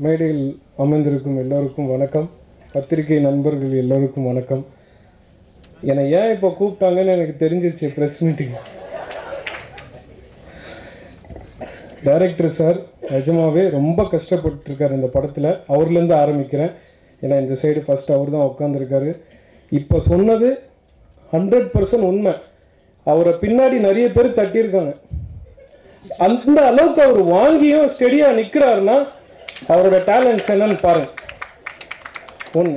மேடையில் அமர்ந்திருக்கும் எல்லோருக்கும் வணக்கம் பத்திரிகை நண்பர்கள் எல்லோருக்கும் வணக்கம் என்னை ஏன் இப்போ கூப்பிட்டாங்கன்னு எனக்கு தெரிஞ்சிருச்சு ப்ரெஸ் மீட்டிங் டைரக்டர் சார் நிஜமாவே ரொம்ப கஷ்டப்பட்டுருக்காரு இந்த படத்தில் அவர்லேருந்து ஆரம்பிக்கிறேன் ஏன்னா இந்த சைடு ஃபர்ஸ்ட் அவர் தான் உட்காந்துருக்காரு இப்போ சொன்னது ஹண்ட்ரட் பர்சன்ட் உண்மை அவரை பின்னாடி நிறைய பேர் தட்டியிருக்காங்க அந்த அளவுக்கு அவர் வாங்கியும் ஸ்டெடியாக நிற்கிறாருன்னா அவரோட டேலண்ட்ஸ் என்னன்னு பாருங்க ஒன்று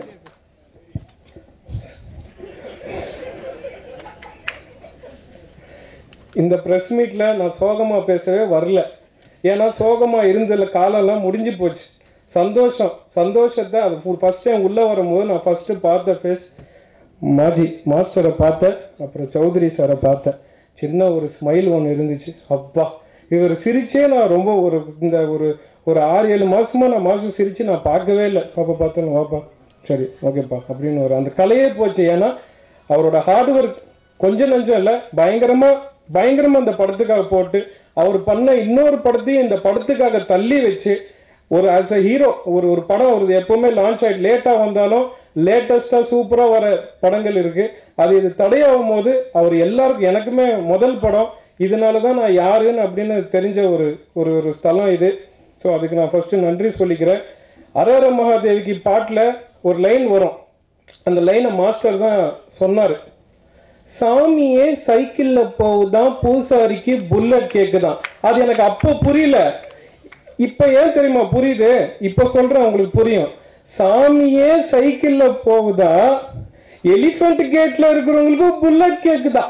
இந்த ப்ரெஸ் மீட்டில் நான் சோகமாக பேசவே வரல ஏன்னா சோகமாக இருந்ததில் காலம்லாம் முடிஞ்சு போச்சு சந்தோஷம் சந்தோஷத்தை அது ஃபர்ஸ்ட் டைம் உள்ளே வரும்போது நான் ஃபஸ்ட்டு பார்த்த ஃபேஸ் மாஜி மாஸ்டரை பார்த்தேன் அப்புறம் சௌத்ரி சாரை பார்த்தேன் சின்ன ஒரு ஸ்மைல் ஒன்று இருந்துச்சு அப்பா இவர் சிரிச்சே நான் ரொம்ப ஒரு இந்த ஒரு ஒரு ஆறு ஏழு மாசமா நான் மாதம் சிரிச்சு நான் பார்க்கவே இல்லை பாப்பா பார்த்தேன் வாப்பா சரி ஓகேப்பா அப்படின்னு ஒரு அந்த கலையே போச்சு ஏன்னா அவரோட ஹார்ட் ஒர்க் கொஞ்சம் நஞ்சம் இல்லை பயங்கரமா பயங்கரமா அந்த படத்துக்காக போட்டு அவர் பண்ண இன்னொரு படத்தையும் இந்த படத்துக்காக தள்ளி வச்சு ஒரு ஆஸ் அ ஹீரோ ஒரு ஒரு படம் அவரது எப்பவுமே லான்ச் ஆகிட்டு லேட்டாக வந்தாலும் லேட்டஸ்ட்டாக சூப்பராக வர படங்கள் இருக்கு அது இது தடையாகும் போது அவர் எல்லாருக்கும் எனக்குமே முதல் படம் இதனால தான் நான் யாருன்னு அப்படின்னு தெரிஞ்ச ஒரு ஒரு ஒரு ஸ்தலம் இது ஸோ அதுக்கு நான் ஃபர்ஸ்ட் நன்றி சொல்லிக்கிறேன் அரர மகாதேவிக்கு பாட்டில் ஒரு லைன் வரும் அந்த லைனை மாஸ்டர் தான் சொன்னார் சாமியே சைக்கிள்ல போகுதான் பூசாரிக்கு புல்லட் கேக்குதான் அது எனக்கு அப்போ புரியல இப்ப ஏன் தெரியுமா புரியுது இப்ப சொல்றேன் உங்களுக்கு புரியும் சாமியே சைக்கிள்ல போகுதா எலிஃபண்ட் கேட்ல இருக்கிறவங்களுக்கு புல்லட் கேக்குதா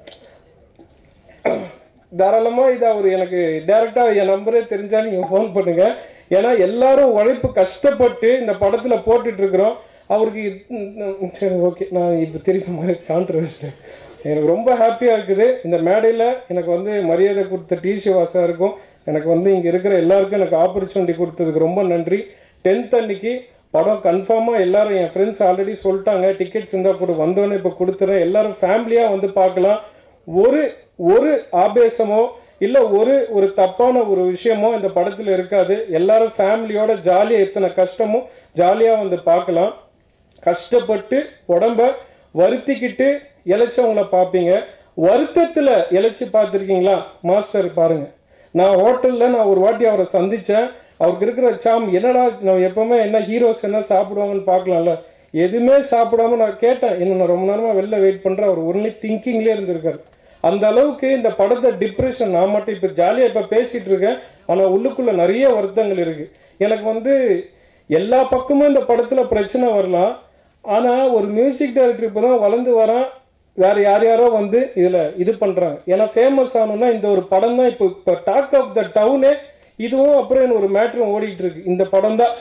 தாராளமா இது அவர் எனக்கு டைரக்டா என் நம்பரே தெரிஞ்சா நீங்க ஃபோன் பண்ணுங்க ஏன்னா எல்லாரும் உழைப்பு கஷ்டப்பட்டு இந்த படத்துல போட்டுட்டு இருக்கிறோம் அவருக்கு இது- சரி ஓகே நான் இப்போ திருப்பி மாதிரி கான்ட்ரவர்சி எனக்கு ரொம்ப ஹாப்பியாக இருக்குது இந்த மேடையில் எனக்கு வந்து மரியாதை கொடுத்த டி சிவாசா இருக்கும் எனக்கு வந்து இங்கே இருக்கிற எல்லாருக்கும் எனக்கு ஆப்பர்ச்சுனிட்டி கொடுத்ததுக்கு ரொம்ப நன்றி டென்த் அன்னைக்கு படம் கன்ஃபார்மாக எல்லாரும் என் ஃப்ரெண்ட்ஸ் ஆல்ரெடி சொல்லிட்டாங்க டிக்கெட்ஸ் இருந்தால் கூட வந்தோன்னே இப்போ கொடுத்துறேன் எல்லாரும் ஃபேமிலியாக வந்து பார்க்கலாம் ஒரு ஒரு ஆபேசமோ இல்லை ஒரு ஒரு தப்பான ஒரு விஷயமோ இந்த படத்தில் இருக்காது எல்லாரும் ஃபேமிலியோட ஜாலியாக எத்தனை கஷ்டமோ ஜாலியாக வந்து பார்க்கலாம் கஷ்டப்பட்டு உடம்ப வருத்திக்கிட்டு இழைச்சவங்கள பார்ப்பீங்க வருத்தத்தில் இழைச்சி பார்த்துருக்கீங்களா மாஸ்டர் பாருங்க நான் ஹோட்டலில் நான் ஒரு வாட்டி அவரை சந்தித்தேன் அவருக்கு இருக்கிற சாம் என்னடா நான் எப்பவுமே என்ன ஹீரோஸ் என்ன சாப்பிடுவாங்கன்னு பார்க்கலாம்ல எதுவுமே சாப்பிடாம நான் கேட்டேன் இன்னும் நான் ரொம்ப நேரமாக வெளில வெயிட் பண்ணுறேன் அவர் ஒன்லி திங்கிங்லேயே இருந்திருக்காரு அந்த அளவுக்கு இந்த படத்தை டிப்ரெஷன் நான் மட்டும் இப்போ ஜாலியாக இப்போ பேசிட்டு இருக்கேன் ஆனால் உள்ளுக்குள்ள நிறைய வருத்தங்கள் இருக்கு எனக்கு வந்து எல்லா பக்கமும் இந்த படத்தில் பிரச்சனை வரலாம் ஆனால் ஒரு மியூசிக் டைரக்டர் இப்போ தான் வளர்ந்து வரான் வேற யார் யாரோ வந்து இதில் இது பண்ணுறாங்க ஏன்னா ஃபேமஸ் ஆகணும்னா இந்த ஒரு படம் தான் இப்போ இப்போ டாக் ஆஃப் த டவுனே இதுவும் அப்புறம் இன்னும் ஒரு மேட்ரும் ஓடிட்டு இருக்கு இந்த படம் தான்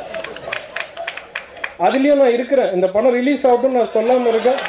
அதுலேயும் நான் இருக்கிறேன் இந்த படம் ரிலீஸ் ஆகட்டும் நான் சொல்லாமல் இருக்கேன்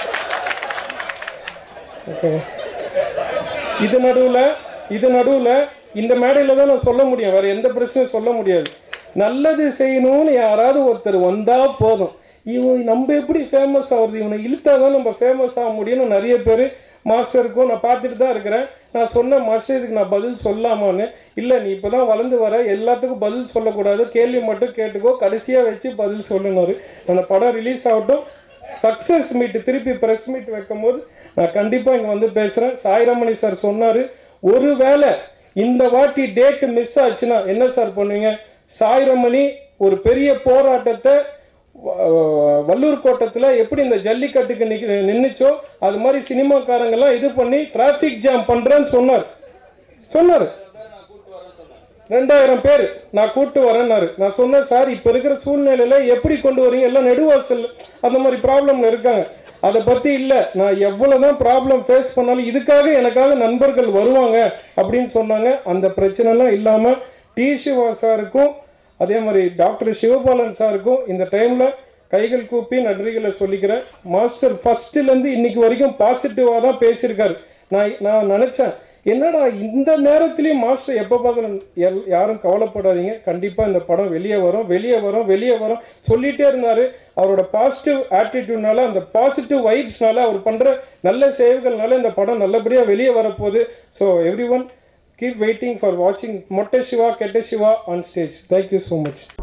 ஓகே இது நடுவில் இது நடுவில் இந்த மேடையில் தான் நான் சொல்ல முடியும் வேற எந்த பிரச்சனையும் சொல்ல முடியாது நல்லது செய்யணும்னு யாராவது ஒருத்தர் வந்தா போதும் இவன் நம்ம எப்படி ஃபேமஸ் ஆகுறது இவனை இழுத்தா தான் நம்ம ஃபேமஸ் ஆக முடியும்னு நிறைய பேர் மாஸ்டருக்கும் நான் பார்த்துட்டு தான் இருக்கிறேன் நான் சொன்ன மாஸ்டர் இதுக்கு நான் பதில் சொல்லாமான்னு இல்லை நீ இப்போ தான் வளர்ந்து வர எல்லாத்துக்கும் பதில் சொல்லக்கூடாது கேள்வி மட்டும் கேட்டுக்கோ கடைசியாக வச்சு பதில் சொல்லுனாரு அந்த படம் ரிலீஸ் ஆகட்டும் சக்ஸஸ் மீட் திருப்பி ப்ரெஸ் மீட் வைக்கும் போது நான் கண்டிப்பாக இங்கே வந்து பேசுகிறேன் சாய்ராமணி சார் சொன்னார் ஒருவேளை இந்த வாட்டி டேட் மிஸ் ஆச்சுன்னா என்ன சார் பண்ணுவீங்க சாய்ரமணி ஒரு பெரிய போராட்டத்தை வ- வள்ளூர் கோட்டத்தில் எப்படி இந்த ஜல்லிக்கட்டுக்கு நிக்க நின்றுச்சோ அது மாதிரி சினிமாக்காரங்கெல்லாம் இது பண்ணி டிராஃபிக் ஜாம் பண்ணுறேன்னு சொன்னார் சொன்னார் ரெண்டாயிரம் பேர் நான் கூட்டு வரேன்னாரு நான் சொன்னேன் சார் இப்போ இருக்கிற சூழ்நிலையில எப்படி கொண்டு வரீங்க எல்லாம் நெடுவாசல் அந்த மாதிரி ப்ராப்ளம்ல இருக்காங்க அதை பத்தி இல்ல நான் எவ்வளவுதான் ப்ராப்ளம் ஃபேஸ் பண்ணாலும் இதுக்காக எனக்காக நண்பர்கள் வருவாங்க அப்படின்னு சொன்னாங்க அந்த பிரச்சனைலாம் இல்லாம டி சிவா சாருக்கும் அதே மாதிரி டாக்டர் சிவபாலன் சாருக்கும் இந்த டைம்ல கைகள் கூப்பி நன்றிகளை சொல்லிக்கிறேன் மாஸ்டர் ஃபர்ஸ்ட்ல இருந்து இன்னைக்கு வரைக்கும் பாசிட்டிவா தான் பேசியிருக்காரு நான் நான் நினைச்சேன் என்னடா இந்த நேரத்திலயும் மாஸ்டர் எப்போ பார்த்தாலும் எல்- யாரும் கவலைப்படாதீங்க கண்டிப்பா இந்த படம் வெளியே வரும் வெளியே வரும் வெளியே வரும் சொல்லிட்டே இருந்தாரு அவரோட பாசிட்டிவ் ஆட்டிடியூட்னால அந்த பாசிட்டிவ் வைப்ஸ்னால அவர் பண்ற நல்ல சேவைகள்னால இந்த படம் நல்லபடியா வெளியே வரப்போகுது so every one keep waiting for வாட்சிங் Mottai Siva Ketta Siva on stage thank you so much